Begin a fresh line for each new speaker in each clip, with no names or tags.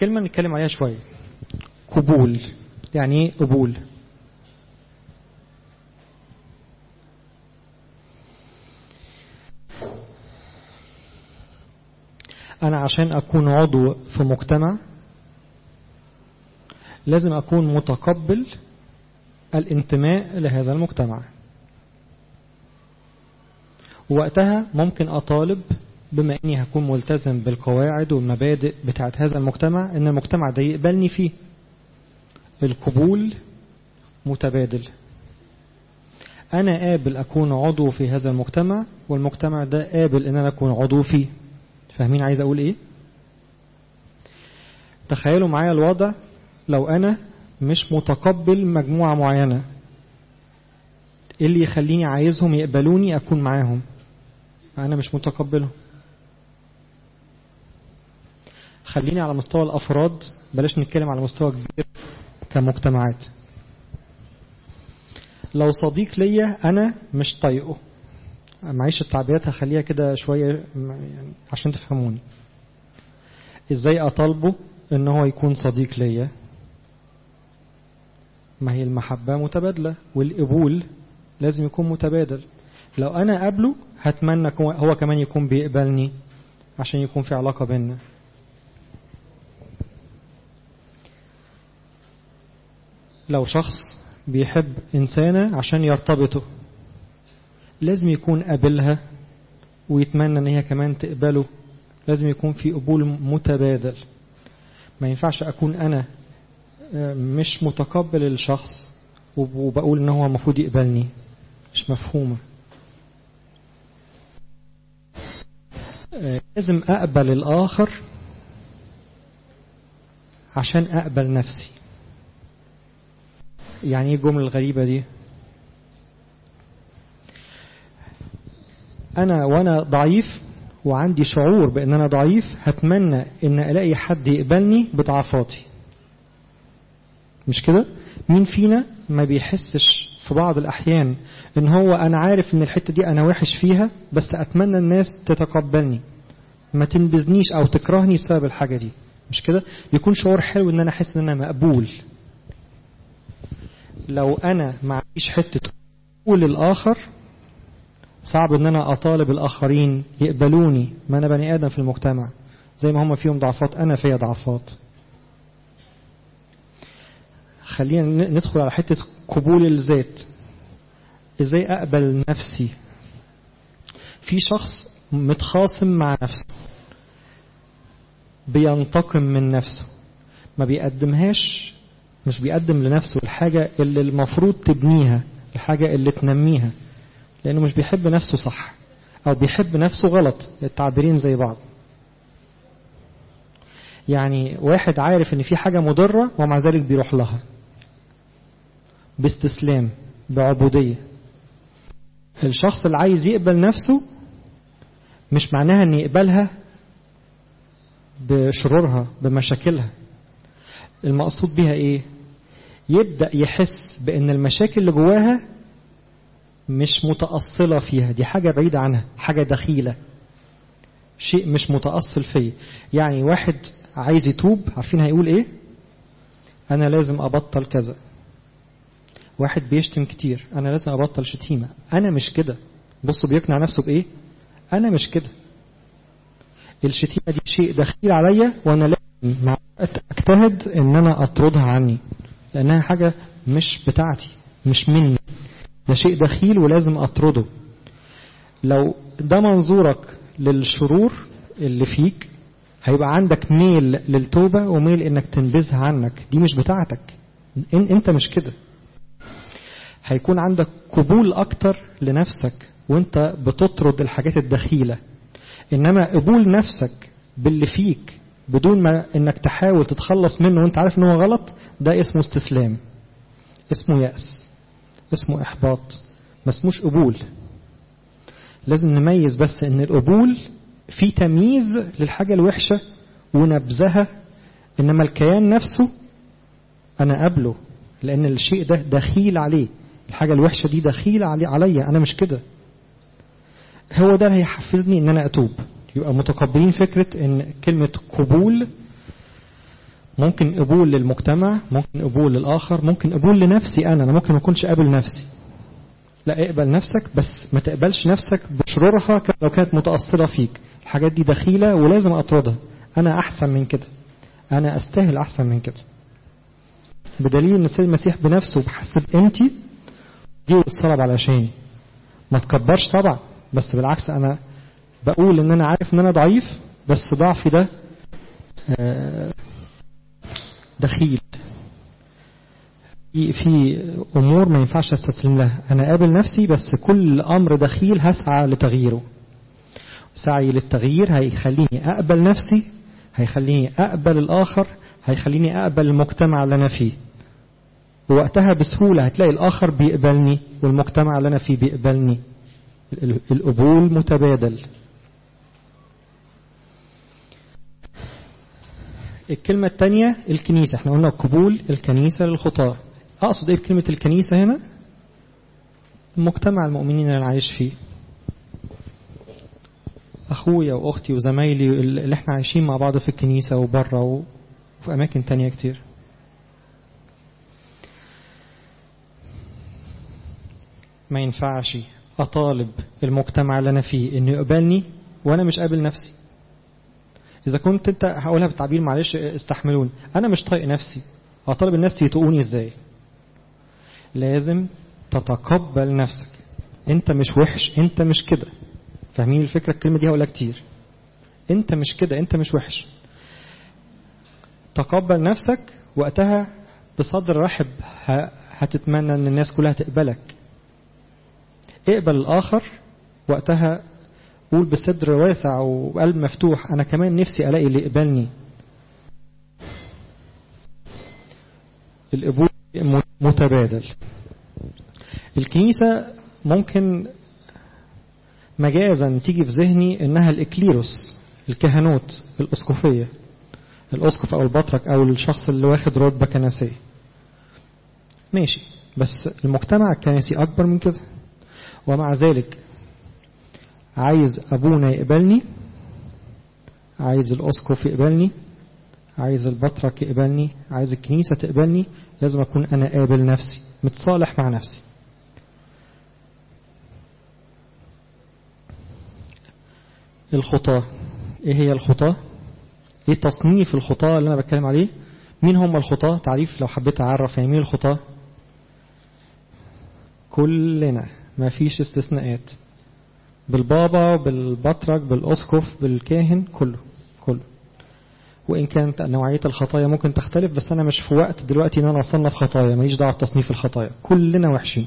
كلمة نتكلم عليها شوية قبول يعني ايه قبول أنا عشان أكون عضو في مجتمع لازم أكون متقبل الانتماء لهذا المجتمع وقتها ممكن أطالب بما أني هكون ملتزم بالقواعد والمبادئ بتاعت هذا المجتمع أن المجتمع ده يقبلني فيه القبول متبادل أنا قابل أكون عضو في هذا المجتمع والمجتمع ده قابل أن أنا أكون عضو فيه فاهمين عايز أقول إيه تخيلوا معايا الوضع لو أنا مش متقبل مجموعة معينة إيه اللي يخليني عايزهم يقبلوني أكون معاهم أنا مش متقبلهم خليني على مستوى الأفراد بلاش نتكلم على مستوى كبير كمجتمعات لو صديق ليا أنا مش طايقه معيش التعبيرات هخليها كده شوية يعني عشان تفهموني ازاي اطالبه ان هو يكون صديق ليا ما هي المحبة متبادلة والقبول لازم يكون متبادل لو انا قابله هتمنى هو كمان يكون بيقبلني عشان يكون في علاقة بيننا لو شخص بيحب إنسانة عشان يرتبطوا لازم يكون قابلها ويتمنى ان هي كمان تقبله لازم يكون في قبول متبادل ما ينفعش اكون انا مش متقبل الشخص وبقول ان هو المفروض يقبلني مش مفهومة لازم اقبل الاخر عشان اقبل نفسي يعني ايه الجملة الغريبة دي أنا وأنا ضعيف وعندي شعور بأن أنا ضعيف هتمنى أن ألاقي حد يقبلني بضعفاتي مش كده؟ مين فينا ما بيحسش في بعض الأحيان أن هو أنا عارف أن الحتة دي أنا وحش فيها بس أتمنى الناس تتقبلني ما تنبذنيش أو تكرهني بسبب الحاجة دي مش كده؟ يكون شعور حلو أن أنا أحس أن أنا مقبول لو أنا معيش حتة قبول الآخر صعب ان انا اطالب الاخرين يقبلوني ما انا بني ادم في المجتمع زي ما هم فيهم ضعفات انا فيا ضعفات خلينا ندخل على حتة قبول الذات ازاي اقبل نفسي في شخص متخاصم مع نفسه بينتقم من نفسه ما بيقدمهاش مش بيقدم لنفسه الحاجة اللي المفروض تبنيها الحاجة اللي تنميها لأنه مش بيحب نفسه صح أو بيحب نفسه غلط التعبيرين زي بعض يعني واحد عارف ان في حاجة مضرة ومع ذلك بيروح لها باستسلام بعبودية الشخص اللي عايز يقبل نفسه مش معناها ان يقبلها بشرورها بمشاكلها المقصود بها ايه يبدأ يحس بان المشاكل اللي جواها مش متأصلة فيها دي حاجة بعيدة عنها حاجة دخيلة شيء مش متأصل فيه يعني واحد عايز يتوب عارفين هيقول ايه انا لازم ابطل كذا واحد بيشتم كتير انا لازم ابطل شتيمة انا مش كده بصوا بيقنع نفسه بايه انا مش كده الشتيمة دي شيء دخيل عليا وانا لازم مع اجتهد ان انا اطردها عني لانها حاجة مش بتاعتي مش مني ده شيء دخيل ولازم أطرده لو ده منظورك للشرور اللي فيك هيبقى عندك ميل للتوبة وميل انك تنبذها عنك دي مش بتاعتك انت مش كده هيكون عندك قبول اكتر لنفسك وانت بتطرد الحاجات الدخيلة انما قبول نفسك باللي فيك بدون ما انك تحاول تتخلص منه وانت عارف ان هو غلط ده اسمه استسلام اسمه يأس اسمه إحباط ما اسموش قبول لازم نميز بس ان القبول في تمييز للحاجة الوحشة ونبذها انما الكيان نفسه انا قبله لان الشيء ده دخيل عليه الحاجة الوحشة دي دخيلة علي عليا انا مش كده هو ده اللي هيحفزني ان انا اتوب يبقى متقبلين فكرة ان كلمة قبول ممكن قبول للمجتمع ممكن قبول للآخر ممكن قبول لنفسي أنا أنا ممكن ما أكونش قابل نفسي لا اقبل نفسك بس ما تقبلش نفسك بشرورها لو كانت متأثرة فيك الحاجات دي دخيلة ولازم أطردها أنا أحسن من كده أنا أستاهل أحسن من كده بدليل أن السيد المسيح بنفسه بحسب قيمتي جه واتصلب علشاني ما تكبرش طبعا بس بالعكس أنا بقول ان انا عارف ان انا ضعيف بس ضعفي ده دخيل في امور ما ينفعش استسلم لها انا قابل نفسي بس كل امر دخيل هسعى لتغييره سعي للتغيير هيخليني اقبل نفسي هيخليني اقبل الاخر هيخليني اقبل المجتمع اللي انا فيه ووقتها بسهولة هتلاقي الاخر بيقبلني والمجتمع اللي انا فيه بيقبلني القبول متبادل الكلمة الثانية الكنيسة احنا قلنا قبول الكنيسة للخطاة أقصد إيه بكلمة الكنيسة هنا المجتمع المؤمنين اللي أنا عايش فيه أخويا وأختي وزمايلي اللي احنا عايشين مع بعض في الكنيسة وبره وفي أماكن تانية كتير ما ينفعش أطالب المجتمع اللي أنا فيه إنه يقبلني وأنا مش قابل نفسي إذا كنت أنت هقولها بالتعبير معلش استحملوني أنا مش طايق نفسي أطالب الناس يطقوني إزاي لازم تتقبل نفسك أنت مش وحش أنت مش كده فاهمين الفكرة الكلمة دي هقولها كتير أنت مش كده أنت مش وحش تقبل نفسك وقتها بصدر رحب هتتمنى أن الناس كلها تقبلك اقبل الآخر وقتها قول بصدر واسع وقلب مفتوح أنا كمان نفسي ألاقي اللي يقبلني القبول متبادل الكنيسة ممكن مجازا تيجي في ذهني انها الاكليروس الكهنوت الاسقفية الاسقف او البطرك او الشخص اللي واخد رتبة كنسية ماشي بس المجتمع الكنسي اكبر من كده ومع ذلك عايز ابونا يقبلني عايز الاسقف يقبلني عايز البطرك يقبلني عايز الكنيسة تقبلني لازم أكون أنا قابل نفسي متصالح مع نفسي الخطاة ايه هي الخطاة ايه تصنيف الخطاة اللي انا بتكلم عليه مين هم الخطاة تعريف لو حبيت اعرف يعني مين الخطاة كلنا ما فيش استثناءات بالبابا بالبطرك بالاسقف بالكاهن كله كله وإن كانت نوعية الخطايا ممكن تختلف بس أنا مش في وقت دلوقتي إن أنا أصنف خطايا ماليش دعوة بتصنيف الخطايا كلنا وحشين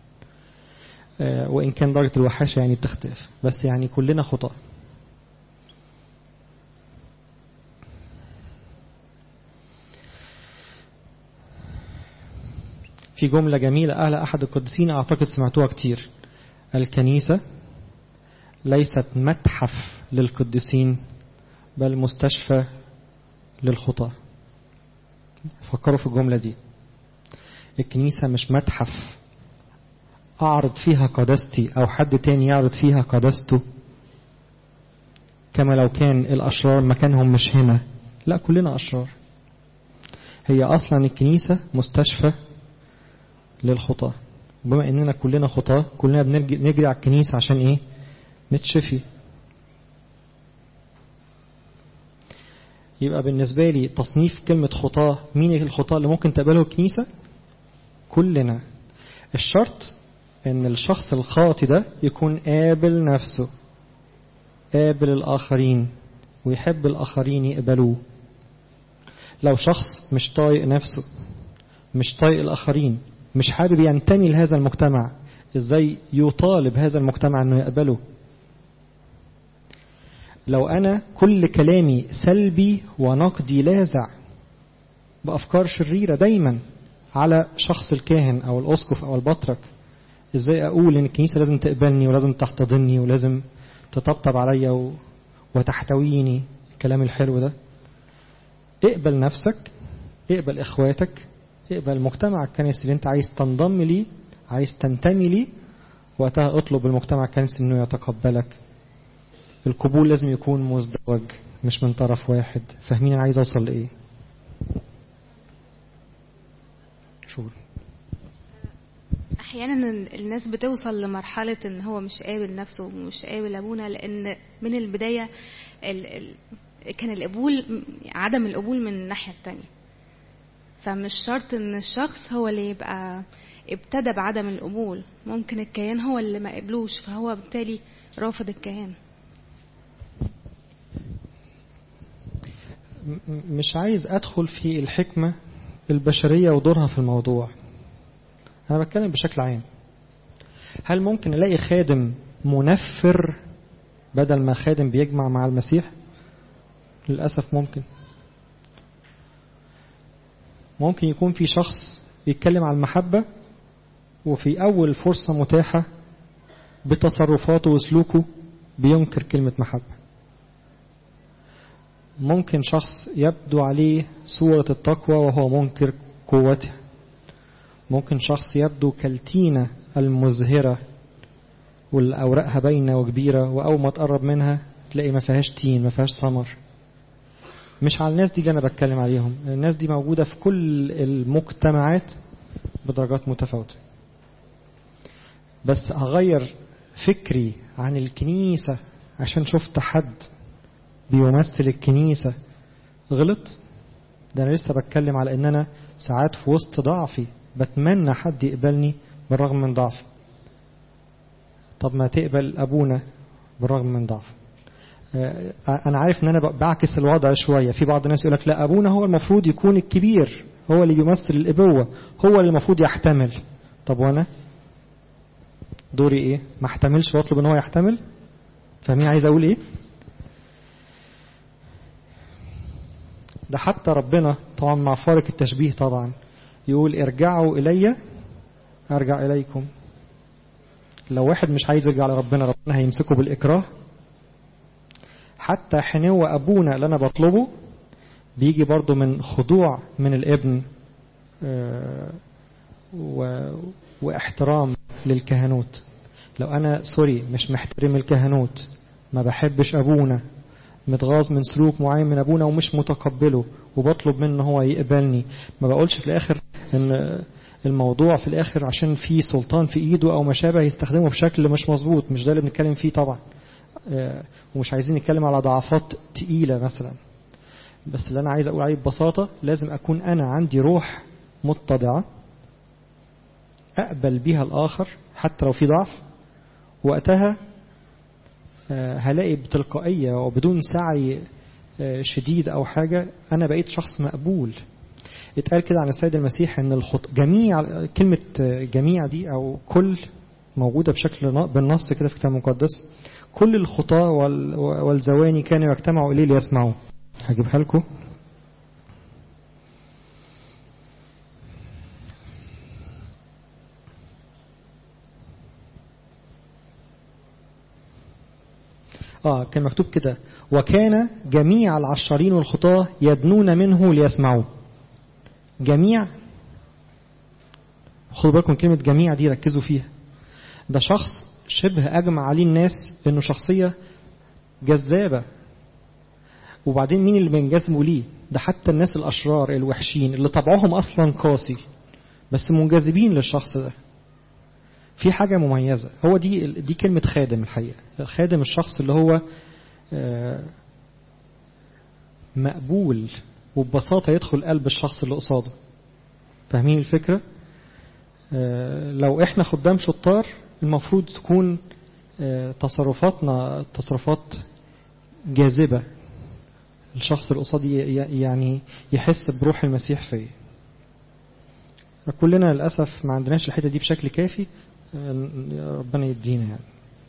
وإن كان درجة الوحاشة يعني بتختلف بس يعني كلنا خطاة في جملة جميلة قالها أحد القديسين أعتقد سمعتوها كتير الكنيسة ليست متحف للقديسين بل مستشفى للخطاة فكروا في الجملة دي الكنيسة مش متحف أعرض فيها قداستي أو حد تاني يعرض فيها قداسته كما لو كان الأشرار مكانهم مش هنا لا كلنا أشرار هي أصلا الكنيسة مستشفى للخطاة بما إننا كلنا خطاة كلنا بنجري على الكنيسة عشان إيه نتشفي يبقى بالنسبة لي تصنيف كلمة خطاة مين الخطاة اللي ممكن تقبله الكنيسة كلنا الشرط ان الشخص الخاطي ده يكون قابل نفسه قابل الآخرين ويحب الآخرين يقبلوه لو شخص مش طايق نفسه مش طايق الآخرين مش حابب ينتمي لهذا المجتمع ازاي يطالب هذا المجتمع انه يقبله لو أنا كل كلامي سلبي ونقدي لاذع بأفكار شريرة دايما على شخص الكاهن أو الأسقف أو البطرك إزاي أقول إن الكنيسة لازم تقبلني ولازم تحتضني ولازم تطبطب عليا و... وتحتويني الكلام الحلو ده اقبل نفسك اقبل إخواتك اقبل المجتمع الكنسي اللي انت عايز تنضم ليه عايز تنتمي ليه وقتها اطلب المجتمع الكنسي انه يتقبلك القبول لازم يكون مزدوج مش من طرف واحد فاهمين انا عايز اوصل لايه شغل
احيانا الناس بتوصل لمرحله ان هو مش قابل نفسه ومش قابل ابونا لان من البدايه ال ال كان القبول عدم القبول من الناحيه التانية فمش شرط ان الشخص هو اللي يبقى ابتدى بعدم القبول ممكن الكيان هو اللي ما قبلوش فهو بالتالي رافض الكيان
مش عايز ادخل في الحكمة البشرية ودورها في الموضوع انا بتكلم بشكل عام هل ممكن الاقي خادم منفر بدل ما خادم بيجمع مع المسيح للأسف ممكن ممكن يكون في شخص بيتكلم عن المحبة وفي أول فرصة متاحة بتصرفاته وسلوكه بينكر كلمة محبة ممكن شخص يبدو عليه صورة التقوى وهو منكر قوتها ممكن شخص يبدو كالتينة المزهرة والأوراقها باينة وكبيرة وأول ما تقرب منها تلاقي ما فيهاش تين ما فيهاش ثمر مش على الناس دي اللي أنا بتكلم عليهم الناس دي موجودة في كل المجتمعات بدرجات متفاوتة بس أغير فكري عن الكنيسة عشان شفت حد بيمثل الكنيسة غلط ده أنا لسه بتكلم على أن أنا ساعات في وسط ضعفي بتمنى حد يقبلني بالرغم من ضعفي طب ما تقبل أبونا بالرغم من ضعفه أنا عارف أن أنا بعكس الوضع شوية في بعض الناس يقول لك لا أبونا هو المفروض يكون الكبير هو اللي بيمثل الإبوة هو اللي المفروض يحتمل طب وأنا دوري إيه ما احتملش واطلب أن هو يحتمل فاهمين عايز أقول إيه ده حتى ربنا طبعا مع فارق التشبيه طبعا يقول ارجعوا إلي أرجع إليكم لو واحد مش عايز يرجع لربنا ربنا هيمسكه بالإكراه حتى حنو أبونا اللي أنا بطلبه بيجي برضو من خضوع من الابن واحترام للكهنوت لو أنا سوري مش محترم الكهنوت ما بحبش أبونا متغاظ من سلوك معين من أبونا ومش متقبله وبطلب منه هو يقبلني ما بقولش في الآخر إن الموضوع في الآخر عشان في سلطان في إيده أو ما شابه يستخدمه بشكل مش مظبوط مش ده اللي بنتكلم فيه طبعا ومش عايزين نتكلم على ضعفات تقيلة مثلا بس اللي أنا عايز أقول عليه ببساطة لازم أكون أنا عندي روح متضعة أقبل بها الآخر حتى لو في ضعف وقتها هلاقي بتلقائية وبدون سعي شديد أو حاجة أنا بقيت شخص مقبول اتقال كده عن السيد المسيح ان الخط... جميع كلمة جميع دي او كل موجودة بشكل بالنص كده في الكتاب المقدس كل الخطاة وال... والزواني كانوا يجتمعوا إليه ليسمعوا هجيبها لكم آه كان مكتوب كده وكان جميع العشرين والخطاة يدنون منه ليسمعوا جميع خدوا بالكم كلمة جميع دي ركزوا فيها ده شخص شبه أجمع عليه الناس إنه شخصية جذابة وبعدين مين اللي بينجذبوا ليه ده حتى الناس الأشرار الوحشين اللي طبعهم أصلا قاسي بس منجذبين للشخص ده في حاجة مميزة هو دي دي كلمة خادم الحقيقة الخادم الشخص اللي هو مقبول وببساطة يدخل قلب الشخص اللي قصاده فاهمين الفكرة لو احنا خدام شطار المفروض تكون تصرفاتنا تصرفات جاذبة الشخص اللي قصادي يعني يحس بروح المسيح فيه كلنا للأسف ما عندناش الحتة دي بشكل كافي ربنا يدينا يعني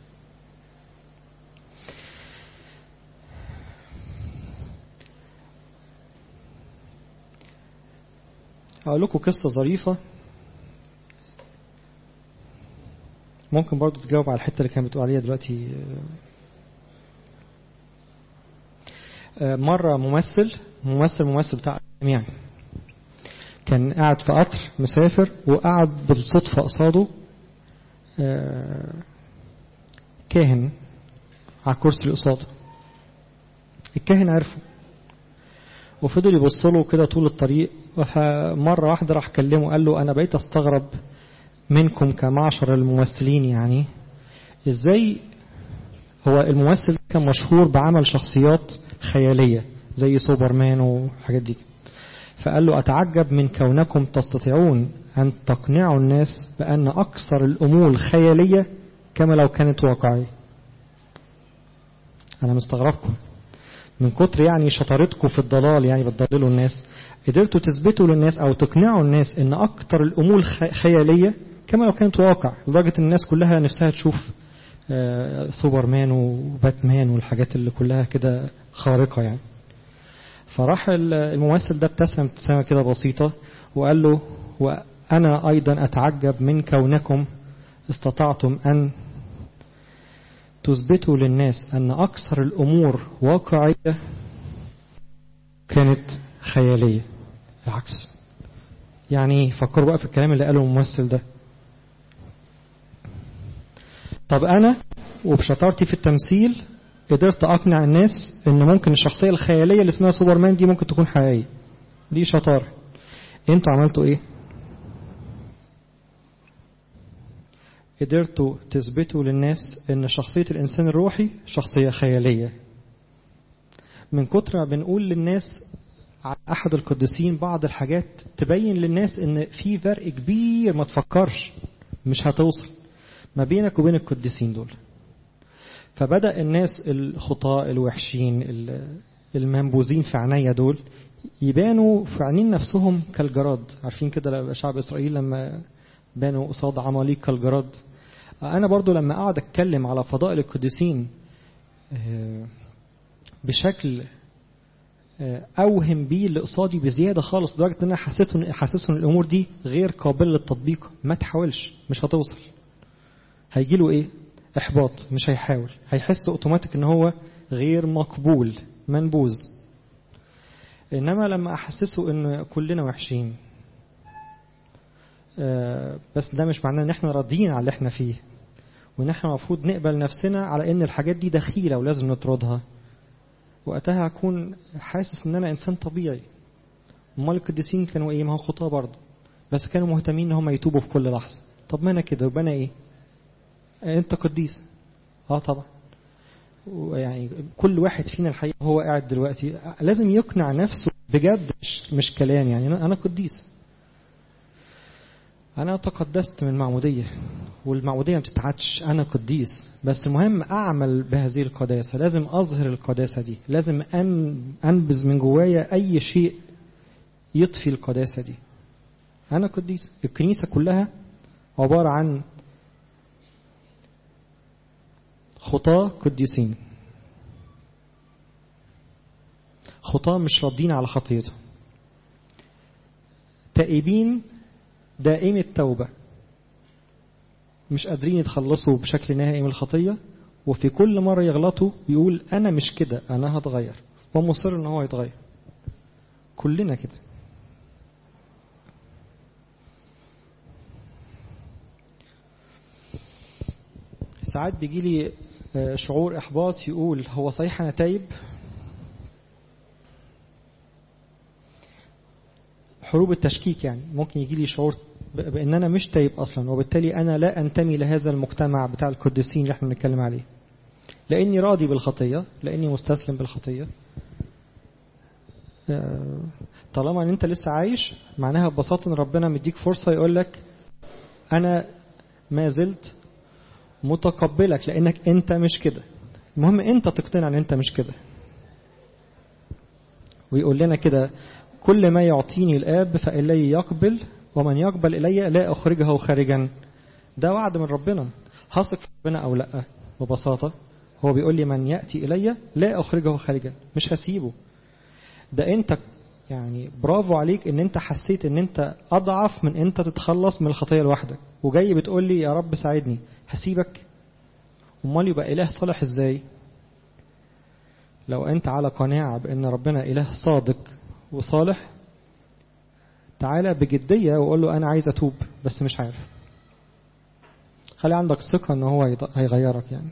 هقول لكم قصة ظريفة ممكن برضو تجاوب على الحتة اللي كانت بتقول عليها دلوقتي مرة ممثل ممثل ممثل بتاع يعني كان قاعد في قطر مسافر وقعد بالصدفة قصاده كاهن على الكرسي اللي قصاده الكاهن عرفه وفضل يبص له كده طول الطريق فمرة واحدة راح كلمه قال له أنا بقيت أستغرب منكم كمعشر الممثلين يعني إزاي هو الممثل كان مشهور بعمل شخصيات خيالية زي سوبرمان وحاجات دي فقال له أتعجب من كونكم تستطيعون أن تقنعوا الناس بأن أكثر الأمور خيالية كما لو كانت واقعية أنا مستغربكم من كتر يعني شطارتكم في الضلال يعني بتضللوا الناس قدرتوا تثبتوا للناس أو تقنعوا الناس أن أكثر الأمور خيالية كما لو كانت واقع لدرجة الناس كلها نفسها تشوف سوبرمان وباتمان والحاجات اللي كلها كده خارقة يعني فراح الممثل ده ابتسم ابتسامة كده بسيطة وقال له وأنا أيضا أتعجب من كونكم استطعتم أن تثبتوا للناس أن أكثر الأمور واقعية كانت خيالية العكس يعني فكروا بقى في الكلام اللي قاله الممثل ده طب أنا وبشطارتي في التمثيل قدرت أقنع الناس إن ممكن الشخصية الخيالية اللي اسمها سوبرمان دي ممكن تكون حقيقية دي شطارة انتوا عملتوا ايه قدرتوا تثبتوا للناس ان شخصية الانسان الروحي شخصية خيالية من كتر ما بنقول للناس على احد القديسين بعض الحاجات تبين للناس ان في فرق كبير ما تفكرش مش هتوصل ما بينك وبين القديسين دول فبدأ الناس الخطاء الوحشين المنبوذين في عينيا دول يبانوا في عينين نفسهم كالجراد عارفين كده شعب إسرائيل لما بانوا قصاد عماليق كالجراد أنا برضو لما أقعد أتكلم على فضائل القديسين بشكل أوهم بيه اللي قصادي بزيادة خالص لدرجة إن أنا حسيت حاسس إن الأمور دي غير قابلة للتطبيق ما تحاولش مش هتوصل هيجي له إيه؟ إحباط مش هيحاول هيحس أوتوماتيك إن هو غير مقبول منبوذ إنما لما أحسسه إن كلنا وحشين بس ده مش معناه إن إحنا راضيين على اللي إحنا فيه وإن إحنا المفروض نقبل نفسنا على إن الحاجات دي دخيلة ولازم نطردها وقتها هكون حاسس إن أنا إنسان طبيعي أمال القديسين كانوا إيه ما هو خطاة برضه بس كانوا مهتمين إن هم يتوبوا في كل لحظة طب ما أنا كده يبقى أنا إيه أنت قديس أه طبعا يعني كل واحد فينا الحقيقة هو قاعد دلوقتي لازم يقنع نفسه بجد مش, مش كلام يعني أنا قديس أنا تقدست من المعمودية والمعمودية ما بتتعدش أنا قديس بس المهم أعمل بهذه القداسة لازم أظهر القداسة دي لازم أن أنبذ من جوايا أي شيء يطفي القداسة دي أنا قديس الكنيسة كلها عبارة عن خطاة قديسين خطاة مش راضين على خطيتهم تائبين دائم التوبة مش قادرين يتخلصوا بشكل نهائي من الخطية وفي كل مرة يغلطوا يقول أنا مش كده أنا هتغير ومصر إن هو يتغير كلنا كده ساعات بيجي لي شعور إحباط يقول هو صحيح أنا تايب حروب التشكيك يعني ممكن يجي لي شعور بأن أنا مش تايب أصلا وبالتالي أنا لا أنتمي لهذا المجتمع بتاع القديسين اللي احنا بنتكلم عليه لأني راضي بالخطية لأني مستسلم بالخطية طالما ان انت لسه عايش معناها ببساطة ان ربنا مديك فرصة يقول لك انا ما زلت متقبلك لانك انت مش كده المهم انت تقتنع ان انت مش كده ويقول لنا كده كل ما يعطيني الاب فالي يقبل ومن يقبل الي لا اخرجه خارجا ده وعد من ربنا هثق في ربنا او لا ببساطه هو بيقول لي من ياتي الي لا اخرجه خارجا مش هسيبه ده انت يعني برافو عليك ان انت حسيت ان انت اضعف من انت تتخلص من الخطيه لوحدك وجاي بتقول لي يا رب ساعدني هسيبك امال يبقى اله صالح ازاي لو انت على قناعه بان ربنا اله صادق وصالح تعالى بجديه وقول له انا عايز اتوب بس مش عارف خلي عندك ثقه ان هو هيغيرك يعني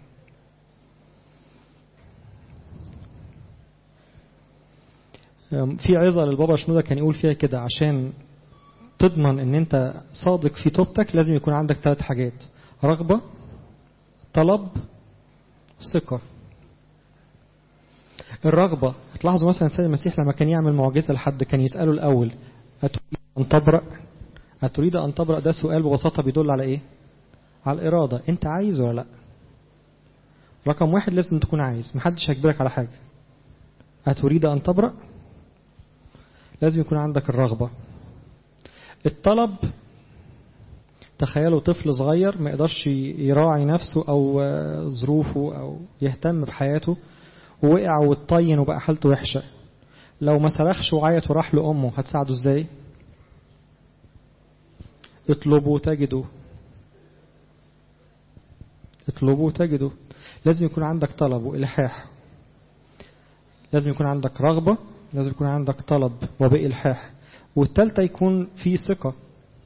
في عظة للبابا شنودة كان يقول فيها كده عشان تضمن ان انت صادق في توبتك لازم يكون عندك ثلاث حاجات رغبة طلب ثقة الرغبة تلاحظوا مثلا سيد المسيح لما كان يعمل معجزة لحد كان يسأله الأول أتريد أن تبرأ أتريد أن تبرأ ده سؤال ببساطة بيدل على إيه على الإرادة أنت عايز ولا لأ رقم واحد لازم تكون عايز محدش هيجبرك على حاجة أتريد أن تبرأ لازم يكون عندك الرغبة الطلب تخيلوا طفل صغير ما يقدرش يراعي نفسه أو ظروفه أو يهتم بحياته ووقع واتطين وبقى حالته وحشة لو ما صرخش وعيط وراح لأمه هتساعده ازاي اطلبوا تجدوا اطلبوا تجدوا لازم يكون عندك طلب وإلحاح لازم يكون عندك رغبة لازم يكون عندك طلب وبإلحاح والتالتة يكون في ثقة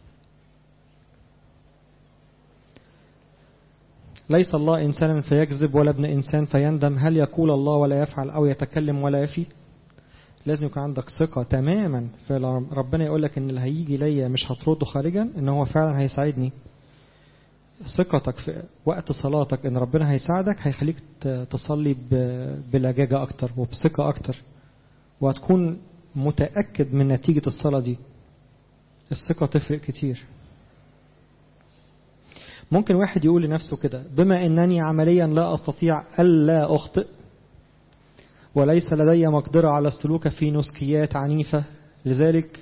ليس الله إنسانا فيكذب ولا ابن إنسان فيندم هل يقول الله ولا يفعل أو يتكلم ولا يفي لازم يكون عندك ثقة تماما فربنا يقول لك إن اللي هيجي ليا مش هطرده خارجا إن هو فعلا هيساعدني ثقتك في وقت صلاتك إن ربنا هيساعدك هيخليك تصلي بلجاجة أكتر وبثقة أكتر وهتكون متأكد من نتيجة الصلاة دي الثقة تفرق كتير ممكن واحد يقول لنفسه كده بما أنني عمليا لا أستطيع ألا أخطئ وليس لدي مقدرة على السلوك في نسكيات عنيفة لذلك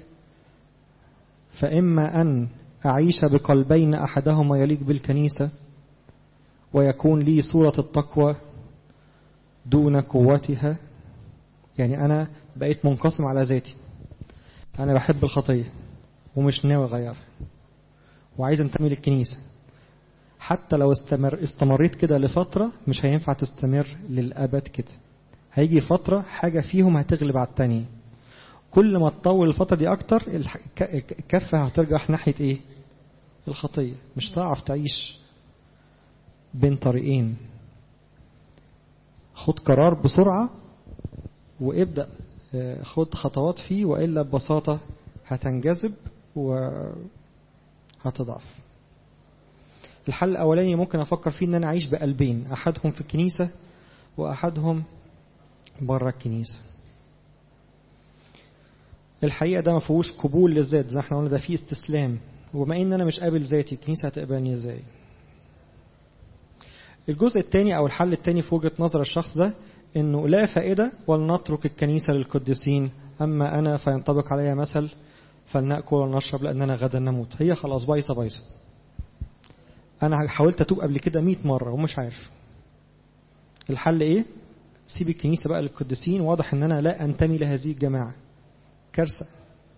فإما أن أعيش بقلبين أحدهما يليق بالكنيسة ويكون لي صورة التقوى دون قوتها يعني أنا بقيت منقسم على ذاتي أنا بحب الخطية ومش ناوي أغيرها وعايز انتمي للكنيسة حتى لو استمر استمريت كده لفترة مش هينفع تستمر للأبد كده هيجي فترة حاجة فيهم هتغلب على التانية كل ما تطول الفترة دي أكتر الكفة هترجع ناحية إيه الخطية مش هتعرف تعيش بين طريقين خد قرار بسرعة وابدأ خد خطوات فيه وإلا ببساطة هتنجذب وهتضعف الحل الأولاني ممكن أفكر فيه إن أنا أعيش بقلبين أحدهم في الكنيسة وأحدهم بره الكنيسة الحقيقة ده ما فيهوش قبول للذات زي احنا قلنا ده فيه استسلام وبما ان انا مش قابل ذاتي الكنيسة هتقبلني ازاي الجزء الثاني او الحل الثاني في وجهة نظر الشخص ده انه لا فائدة ولنترك الكنيسة للقديسين اما انا فينطبق علي مثل فلنأكل ونشرب لاننا غدا نموت هي خلاص بايظة بايظة انا حاولت اتوب قبل كده 100 مرة ومش عارف الحل ايه سيب الكنيسة بقى للقديسين واضح ان انا لا انتمي لهذه الجماعة كارثة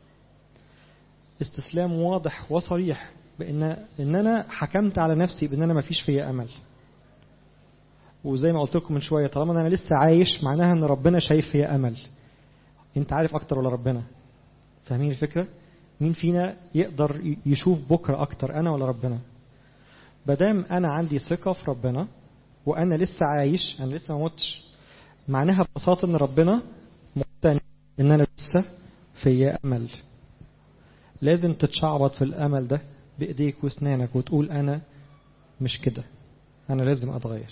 استسلام واضح وصريح بان ان انا حكمت على نفسي بان انا ما فيش فيا امل وزي ما قلت لكم من شويه طالما انا لسه عايش معناها ان ربنا شايف فيا امل انت عارف اكتر ولا ربنا فاهمين الفكره مين فينا يقدر يشوف بكره اكتر انا ولا ربنا بدام انا عندي ثقه في ربنا وانا لسه عايش انا لسه ما متش معناها ببساطه ان ربنا مقتنع ان انا لسه فيا امل لازم تتشعبط في الامل ده بايديك واسنانك وتقول انا مش كده انا لازم اتغير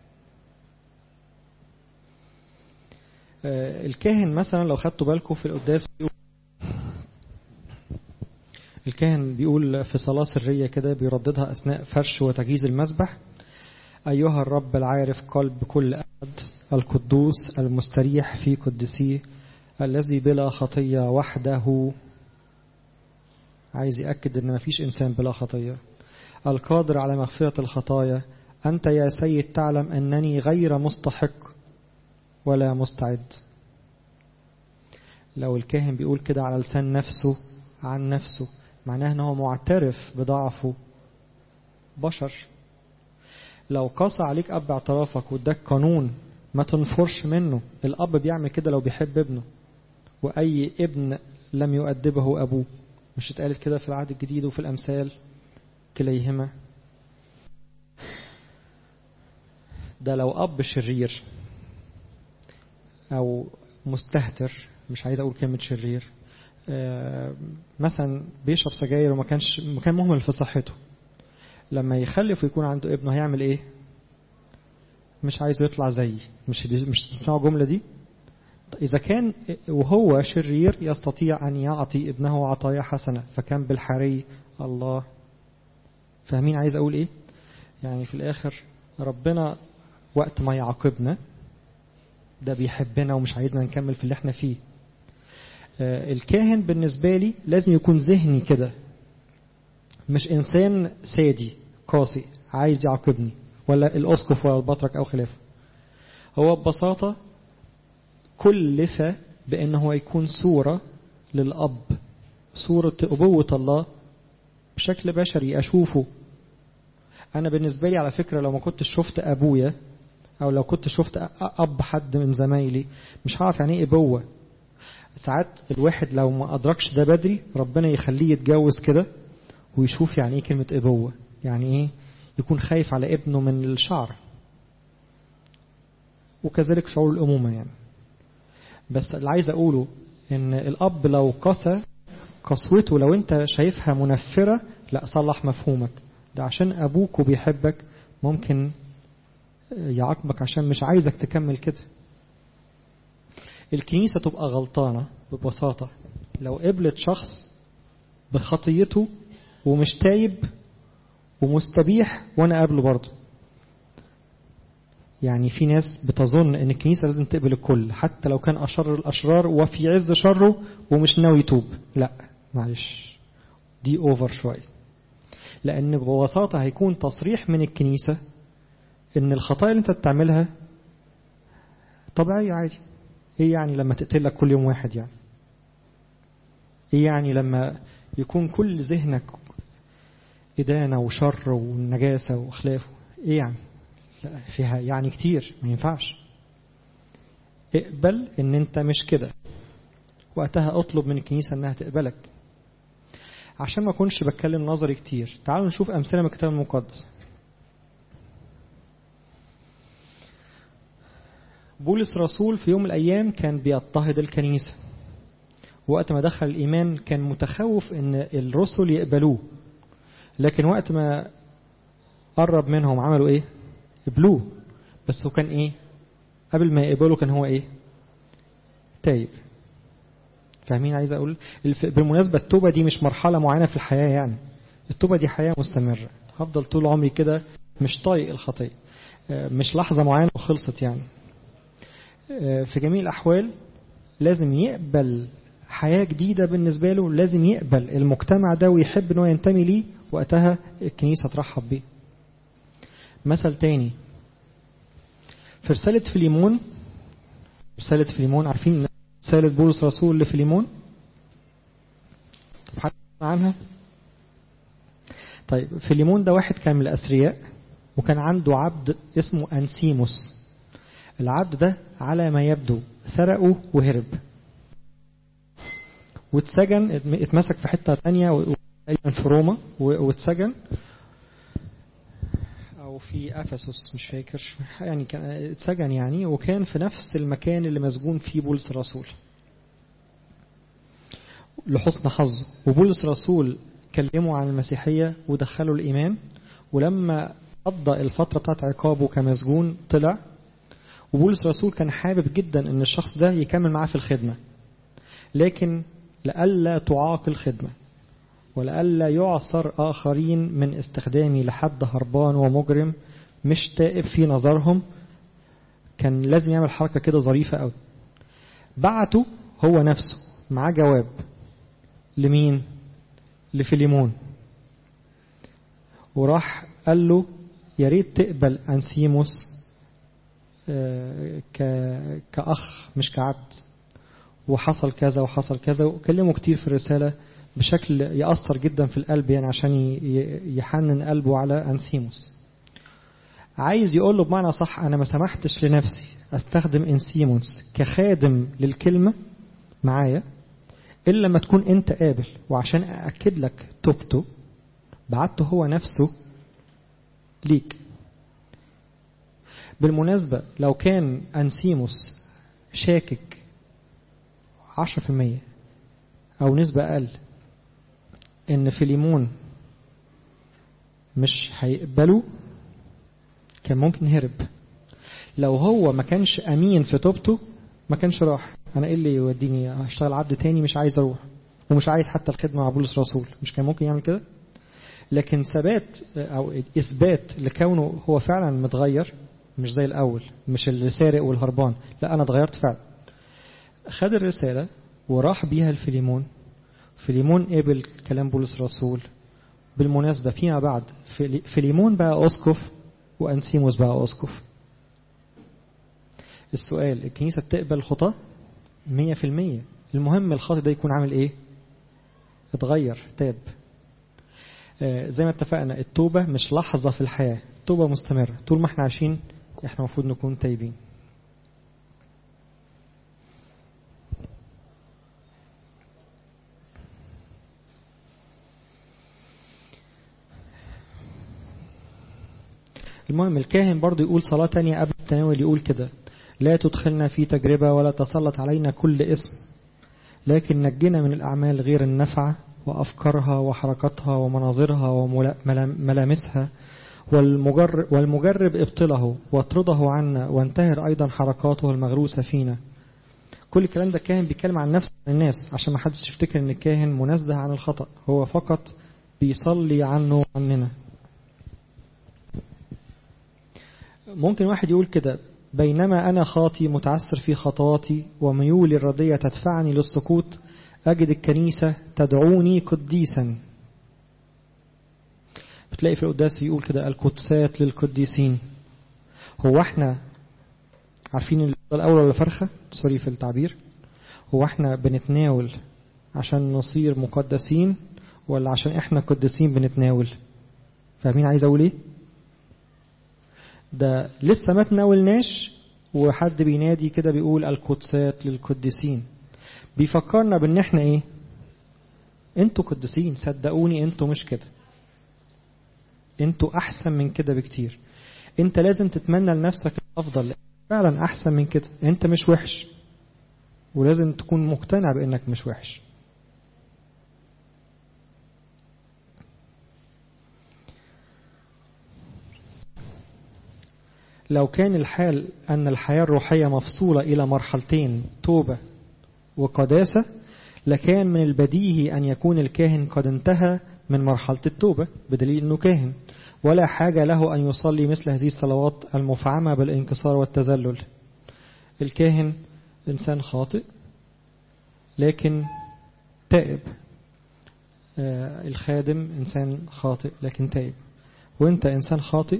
الكاهن مثلا لو خدتوا بالكم في القداس الكاهن بيقول في صلاة سرية كده بيرددها أثناء فرش وتجهيز المسبح أيها الرب العارف قلب كل أحد القدوس المستريح في قدسيه الذي بلا خطية وحده عايز يأكد أن مفيش إنسان بلا خطية القادر على مغفرة الخطايا أنت يا سيد تعلم أنني غير مستحق ولا مستعد لو الكاهن بيقول كده على لسان نفسه عن نفسه معناه أنه معترف بضعفه بشر لو قاسى عليك أب اعترافك واداك قانون ما تنفرش منه الأب بيعمل كده لو بيحب ابنه وأي ابن لم يؤدبه أبوه مش اتقالت كده في العهد الجديد وفي الأمثال كليهما ده لو أب شرير أو مستهتر مش عايز اقول كلمه شرير آه مثلا بيشرب سجاير وما كانش كان مهمل في صحته لما يخلف ويكون عنده ابنه هيعمل ايه مش عايزه يطلع زيي مش مش تسمعوا الجمله دي إذا كان وهو شرير يستطيع أن يعطي ابنه عطايا حسنة فكان بالحري الله فاهمين عايز أقول إيه يعني في الآخر ربنا وقت ما يعاقبنا ده بيحبنا ومش عايزنا نكمل في اللي احنا فيه الكاهن بالنسبة لي لازم يكون ذهني كده مش إنسان سادي قاسي عايز يعاقبني ولا الأسقف ولا البطرك أو خلافه هو ببساطة كلف بأنه هو يكون صورة للأب صورة أبوة الله بشكل بشري أشوفه أنا بالنسبة لي على فكرة لو ما كنت شفت أبويا أو لو كنت شفت أب حد من زمايلي مش هعرف يعني إيه أبوة ساعات الواحد لو ما أدركش ده بدري ربنا يخليه يتجوز كده ويشوف يعني إيه كلمة أبوة يعني إيه يكون خايف على ابنه من الشعر وكذلك شعور الأمومة يعني بس اللي عايز أقوله إن الأب لو قسى قسوته لو أنت شايفها منفرة لا صلح مفهومك ده عشان أبوك وبيحبك ممكن يعاقبك عشان مش عايزك تكمل كده الكنيسة تبقى غلطانة ببساطة لو قبلت شخص بخطيته ومش تايب ومستبيح وانا قابله برضه يعني في ناس بتظن ان الكنيسة لازم تقبل الكل حتى لو كان أشر الأشرار وفي عز شره ومش ناوي يتوب لا معلش دي اوفر شوية لأن ببساطة هيكون تصريح من الكنيسة ان الخطايا اللي انت بتعملها طبيعية عادي ايه يعني لما تقتلك كل يوم واحد يعني ايه يعني لما يكون كل ذهنك إدانة وشر ونجاسة وخلافه إيه يعني لا فيها يعني كتير ما ينفعش اقبل ان انت مش كده وقتها اطلب من الكنيسة انها تقبلك عشان ما اكونش بتكلم نظري كتير تعالوا نشوف امثلة من الكتاب المقدس بولس رسول في يوم من الايام كان بيضطهد الكنيسة وقت ما دخل الايمان كان متخوف ان الرسل يقبلوه لكن وقت ما قرب منهم عملوا ايه قبلوه بس هو كان ايه قبل ما يقبلوا كان هو ايه تايب فاهمين عايز اقول بالمناسبه التوبه دي مش مرحله معينه في الحياه يعني التوبه دي حياه مستمره هفضل طول عمري كده مش طايق الخطيه مش لحظه معينه وخلصت يعني في جميع الاحوال لازم يقبل حياه جديده بالنسبه له لازم يقبل المجتمع ده ويحب ان هو ينتمي ليه وقتها الكنيسه ترحب بيه مثل تاني في رسالة فيليمون رسالة فيليمون عارفين رسالة بولس رسول لفيليمون حد عنها طيب فيليمون ده واحد كان من الأثرياء وكان عنده عبد اسمه أنسيموس العبد ده على ما يبدو سرقه وهرب واتسجن اتمسك في حتة تانية في روما واتسجن أو في أفسس مش فاكر يعني كان اتسجن يعني وكان في نفس المكان اللي مسجون فيه بولس الرسول لحسن حظه وبولس الرسول كلمه عن المسيحية ودخله الإيمان ولما قضى الفترة بتاعت عقابه كمسجون طلع وبولس الرسول كان حابب جدا ان الشخص ده يكمل معاه في الخدمة لكن لألا تعاق الخدمة ولألا يعصر آخرين من استخدامي لحد هربان ومجرم مش تائب في نظرهم كان لازم يعمل حركة كده ظريفة قوي بعته هو نفسه معاه جواب لمين لفيليمون وراح قال له يا ريت تقبل أنسيموس كأخ مش كعبد وحصل كذا وحصل كذا وكلمه كتير في الرسالة بشكل يأثر جدا في القلب يعني عشان يحنن قلبه على أنسيموس عايز يقول له بمعنى صح أنا ما سمحتش لنفسي أستخدم أنسيموس كخادم للكلمة معايا إلا لما تكون أنت قابل وعشان أأكد لك توبته بعته هو نفسه ليك بالمناسبة لو كان أنسيموس شاكك عشرة في المية أو نسبة أقل إن فيليمون مش هيقبلوا كان ممكن يهرب لو هو ما كانش أمين في توبته ما كانش راح أنا إيه اللي يوديني أشتغل عبد تاني مش عايز أروح ومش عايز حتى الخدمة مع بولس رسول مش كان ممكن يعمل كده لكن ثبات أو إثبات لكونه هو فعلا متغير مش زي الأول مش اللي سارق والهربان لا أنا اتغيرت فعلا خد الرسالة وراح بيها الفيليمون فيليمون قبل كلام بولس رسول بالمناسبة فيما بعد فيليمون بقى أسقف وأنسيموس بقى أسقف السؤال الكنيسة بتقبل الخطاة مية في المية المهم الخاطئ ده يكون عامل ايه اتغير تاب آه زي ما اتفقنا التوبة مش لحظة في الحياة التوبة مستمرة طول ما احنا عايشين احنا المفروض نكون تايبين المهم الكاهن برضو يقول صلاة تانية قبل التناول يقول كده لا تدخلنا في تجربة ولا تسلط علينا كل اسم لكن نجنا من الأعمال غير النفع وأفكارها وحركاتها ومناظرها وملامسها والمجرب, والمجرب ابطله واطرده عنا وانتهر أيضا حركاته المغروسة فينا كل الكلام ده الكاهن بيتكلم عن نفسه الناس عشان ما حدش يفتكر ان الكاهن منزه عن الخطأ هو فقط بيصلي عنه وعننا ممكن واحد يقول كده بينما أنا خاطي متعسر في خطواتي وميولي الردية تدفعني للسقوط أجد الكنيسة تدعوني قديسا بتلاقي في القداس يقول كده القدسات للقديسين هو احنا عارفين الأول ولا فرخة سوري في التعبير هو احنا بنتناول عشان نصير مقدسين ولا عشان احنا قديسين بنتناول فاهمين عايز اقول ايه ده لسه ما تناولناش وحد بينادي كده بيقول القدسات للقديسين بيفكرنا بان احنا ايه انتوا قديسين صدقوني انتوا مش كده انتوا احسن من كده بكتير انت لازم تتمنى لنفسك الافضل فعلا احسن من كده انت مش وحش ولازم تكون مقتنع بانك مش وحش لو كان الحال أن الحياة الروحية مفصولة إلى مرحلتين توبة وقداسة لكان من البديهي أن يكون الكاهن قد انتهى من مرحلة التوبة بدليل أنه كاهن ولا حاجة له أن يصلي مثل هذه الصلوات المفعمة بالانكسار والتذلل الكاهن إنسان خاطئ لكن تائب آه الخادم إنسان خاطئ لكن تائب وانت إنسان خاطئ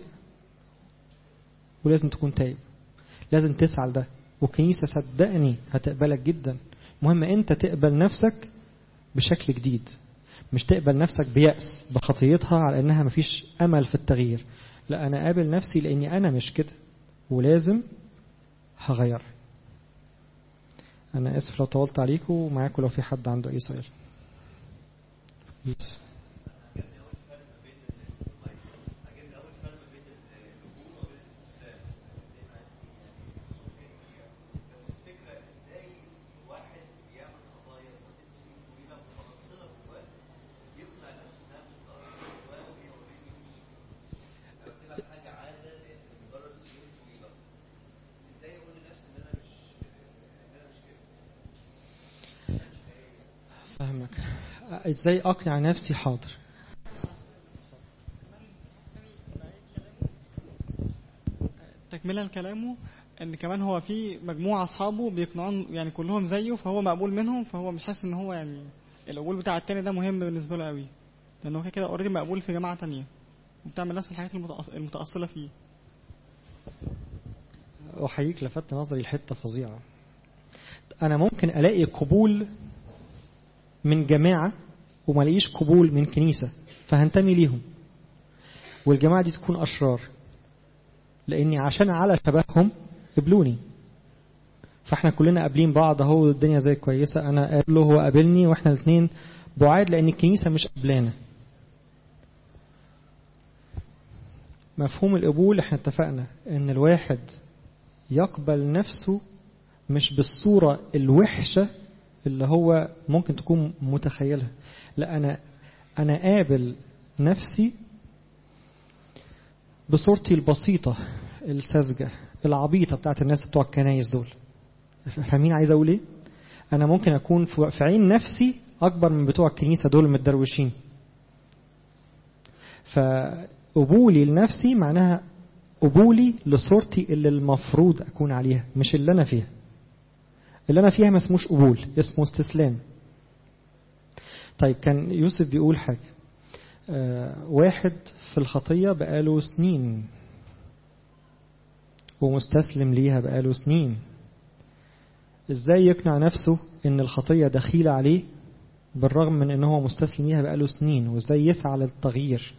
ولازم تكون تايب لازم تسعى لده والكنيسة صدقني هتقبلك جدا مهم انت تقبل نفسك بشكل جديد مش تقبل نفسك بيأس بخطيتها على انها مفيش امل في التغيير لا انا قابل نفسي لاني انا مش كده ولازم هغير انا اسف لو طولت عليكم ومعاكم لو في حد عنده اي سؤال فاهمك ازاي اقنع نفسي حاضر
تكملا كلامه ان كمان هو في مجموعه اصحابه بيقنعون يعني كلهم زيه فهو مقبول منهم فهو مش حاسس ان هو يعني القبول بتاع التاني ده مهم بالنسبه له قوي لان هو كده اوريدي مقبول في جماعه تانية وبتعمل نفس الحاجات المتاصله فيه
احييك لفت نظري الحته فظيعه انا ممكن الاقي قبول من جماعة وما لاقيش قبول من كنيسة فهنتمي ليهم والجماعة دي تكون أشرار لأني عشان على شبههم قبلوني فاحنا كلنا قابلين بعض اهو الدنيا زي كويسة أنا قابله هو قابلني واحنا الاثنين بعاد لأن الكنيسة مش قبلانا مفهوم القبول احنا اتفقنا ان الواحد يقبل نفسه مش بالصورة الوحشة اللي هو ممكن تكون متخيلها لا أنا أنا قابل نفسي بصورتي البسيطة الساذجة العبيطة بتاعت الناس بتوع الكنايس دول فاهمين عايز أقول إيه؟ أنا ممكن أكون في عين نفسي أكبر من بتوع الكنيسة دول المتدروشين فقبولي لنفسي معناها قبولي لصورتي اللي المفروض أكون عليها مش اللي أنا فيها اللي أنا فيها ما اسموش قبول اسمه استسلام طيب كان يوسف بيقول حاجة آه واحد في الخطية بقاله سنين ومستسلم ليها بقاله سنين ازاي يقنع نفسه ان الخطية دخيلة عليه بالرغم من ان هو مستسلم ليها بقاله سنين وازاي يسعى للتغيير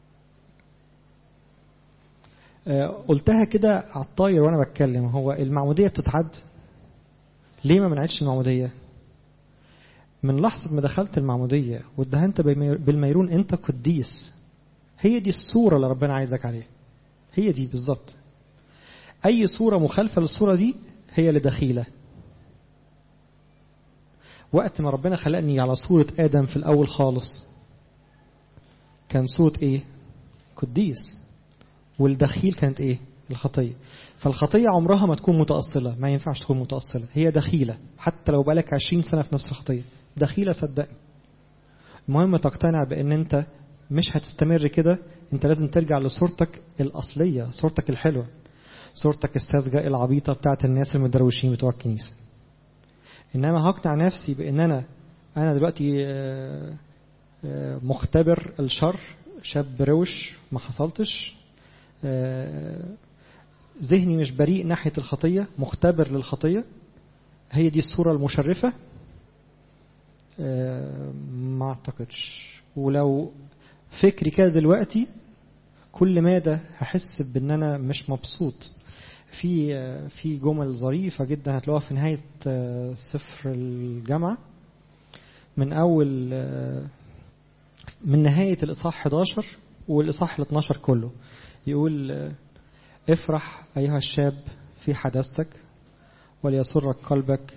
آه قلتها كده على الطاير وانا بتكلم هو المعمودية بتتعد ليه ما منعتش المعمودية من لحظة ما دخلت المعمودية وادهنت بالميرون انت قديس هي دي الصورة اللي ربنا عايزك عليها هي دي بالظبط اي صورة مخالفة للصورة دي هي اللي دخيلة وقت ما ربنا خلقني على صورة آدم في الأول خالص كان صورة إيه؟ قديس والدخيل كانت إيه؟ الخطية فالخطية عمرها ما تكون متأصلة ما ينفعش تكون متأصلة هي دخيلة حتى لو بقالك عشرين سنة في نفس الخطية دخيلة صدقني المهم تقتنع بأن أنت مش هتستمر كده أنت لازم ترجع لصورتك الأصلية صورتك الحلوة صورتك الساذجة العبيطة بتاعت الناس المدروشين بتوع الكنيسة إنما هقنع نفسي بأن أنا أنا دلوقتي مختبر الشر شاب روش ما حصلتش ذهني مش بريء ناحية الخطية مختبر للخطية هي دي الصورة المشرفة ما اعتقدش ولو فكري كده دلوقتي كل مادة هحس بان انا مش مبسوط في في جمل ظريفة جدا هتلاقوها في نهاية سفر الجامعة من أول من نهاية الإصحاح 11 والإصحاح ال 12 كله يقول افرح أيها الشاب في حداثتك وليسرك قلبك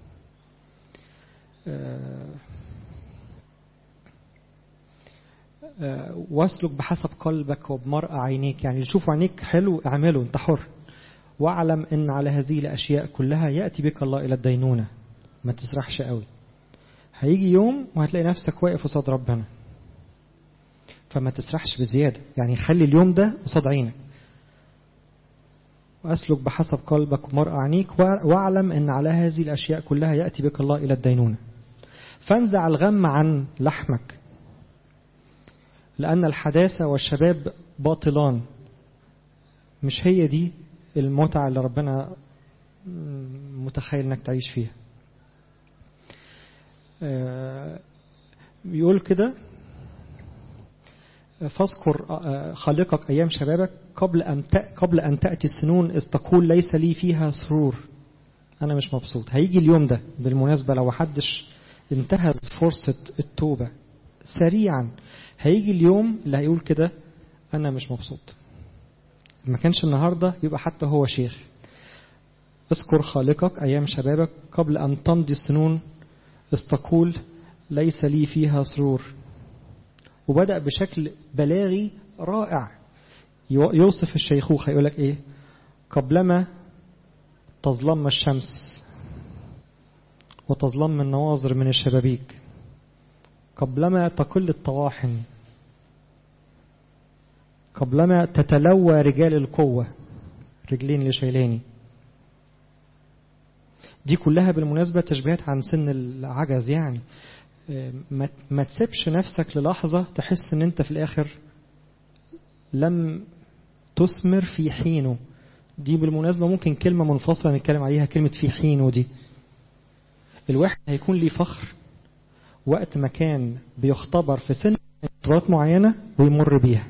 واسلك بحسب قلبك وبمرأة عينيك يعني تشوف عينيك حلو اعمله انت حر واعلم ان على هذه الاشياء كلها ياتي بك الله الى الدينونه ما تسرحش قوي هيجي يوم وهتلاقي نفسك واقف قصاد ربنا فما تسرحش بزياده يعني خلي اليوم ده قصاد عينك واسلك بحسب قلبك ومرأة عينيك واعلم ان على هذه الاشياء كلها ياتي بك الله الى الدينونه فانزع الغم عن لحمك لأن الحداثة والشباب باطلان مش هي دي المتعة اللي ربنا متخيل انك تعيش فيها بيقول كده فاذكر خالقك أيام شبابك قبل أن قبل أن تأتي السنون إذ تقول ليس لي فيها سرور أنا مش مبسوط هيجي اليوم ده بالمناسبة لو محدش انتهز فرصة التوبة سريعا هيجي اليوم اللي هيقول كده أنا مش مبسوط ما كانش النهاردة يبقى حتى هو شيخ اذكر خالقك أيام شبابك قبل أن تمضي السنون استقول ليس لي فيها سرور وبدأ بشكل بلاغي رائع يوصف الشيخوخة يقول لك إيه قبلما تظلم الشمس وتظلم النواظر من الشبابيك قبلما تقل الطواحن قبلما تتلوى رجال القوة رجلين اللي شايلاني دي كلها بالمناسبة تشبيهات عن سن العجز يعني ما تسيبش نفسك للحظة تحس ان انت في الاخر لم تثمر في حينه دي بالمناسبة ممكن كلمة منفصلة نتكلم عليها كلمة في حينه دي الواحد هيكون ليه فخر وقت ما كان بيختبر في سن فترات معينة ويمر بيها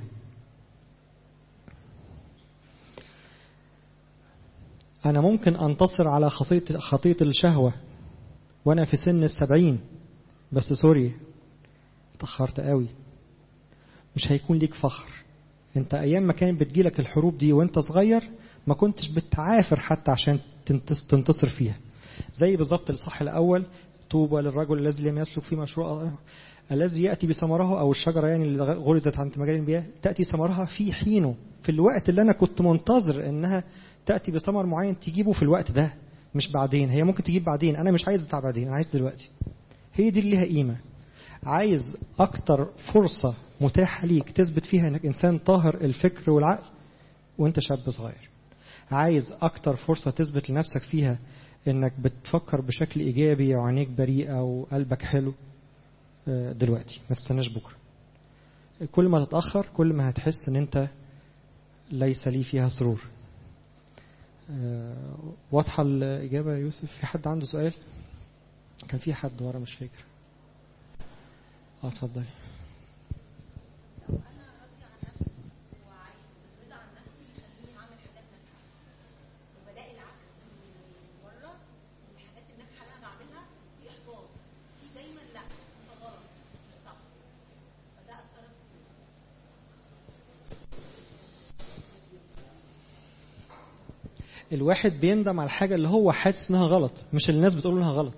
أنا ممكن أنتصر على خطية, خطية الشهوة وأنا في سن السبعين بس سوري اتأخرت قوي مش هيكون ليك فخر انت ايام ما كانت بتجيلك الحروب دي وانت صغير ما كنتش بتعافر حتى عشان تنتصر فيها زي بالظبط الصح الاول طوبى للرجل الذي لم يسلك في مشروع الذي يأتي بثمره أو الشجرة يعني اللي غرزت عند مجال الانبياء تأتي ثمرها في حينه في الوقت اللي أنا كنت منتظر إنها تأتي بثمر معين تجيبه في الوقت ده مش بعدين هي ممكن تجيب بعدين أنا مش عايز بتاع بعدين أنا عايز دلوقتي هي دي اللي ليها قيمة عايز أكتر فرصة متاحة ليك تثبت فيها إنك إنسان طاهر الفكر والعقل وأنت شاب صغير عايز أكتر فرصة تثبت لنفسك فيها إنك بتفكر بشكل إيجابي وعينيك بريئة وقلبك حلو دلوقتي ما تستناش بكرة كل ما تتأخر كل ما هتحس إن أنت ليس لي فيها سرور واضحة الإجابة يا يوسف في حد عنده سؤال كان في حد ورا مش فاكر اه اتفضلي الواحد بيندم على الحاجة اللي هو حاسس انها غلط مش اللي الناس بتقول انها غلط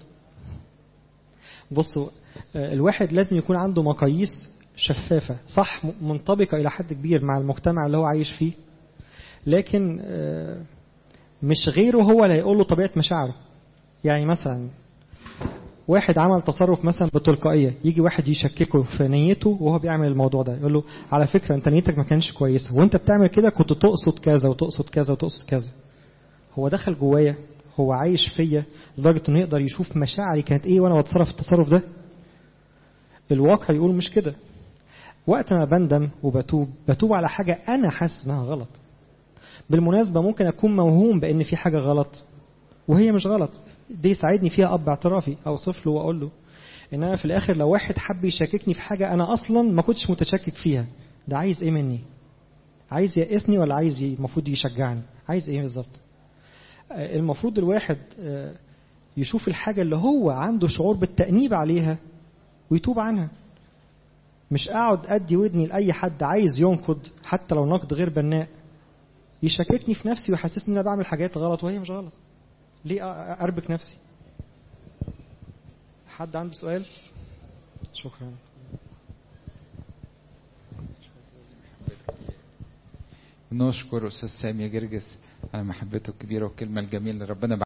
بصوا الواحد لازم يكون عنده مقاييس شفافة صح منطبقة إلى حد كبير مع المجتمع اللي هو عايش فيه لكن مش غيره هو اللي هيقول له طبيعة مشاعره يعني مثلا واحد عمل تصرف مثلا بتلقائية يجي واحد يشككه في نيته وهو بيعمل الموضوع ده يقول له على فكرة انت نيتك ما كانش كويسة وانت بتعمل كده كنت تقصد كذا وتقصد كذا وتقصد كذا هو دخل جوايا هو عايش فيا لدرجة انه يقدر يشوف مشاعري كانت ايه وانا بتصرف التصرف ده الواقع يقول مش كده وقت ما بندم وبتوب بتوب على حاجة انا حاسس انها غلط بالمناسبة ممكن اكون موهوم بان في حاجة غلط وهي مش غلط دي يساعدني فيها اب اعترافي اوصف له واقول له انما في الاخر لو واحد حب يشككني في حاجة انا اصلا ما كنتش متشكك فيها ده عايز ايه مني عايز يأسني ولا عايز المفروض يشجعني عايز ايه بالظبط المفروض الواحد يشوف الحاجة اللي هو عنده شعور بالتأنيب عليها ويتوب عنها مش اقعد ادي ودني لاي حد عايز ينقد حتى لو نقد غير بناء يشككني في نفسي ويحسسني ان انا بعمل حاجات غلط وهي مش غلط ليه اربك نفسي حد عنده سؤال شكرا
نشكر استاذ سامي جرجس على محبته الكبيره والكلمه الجميله اللي ربنا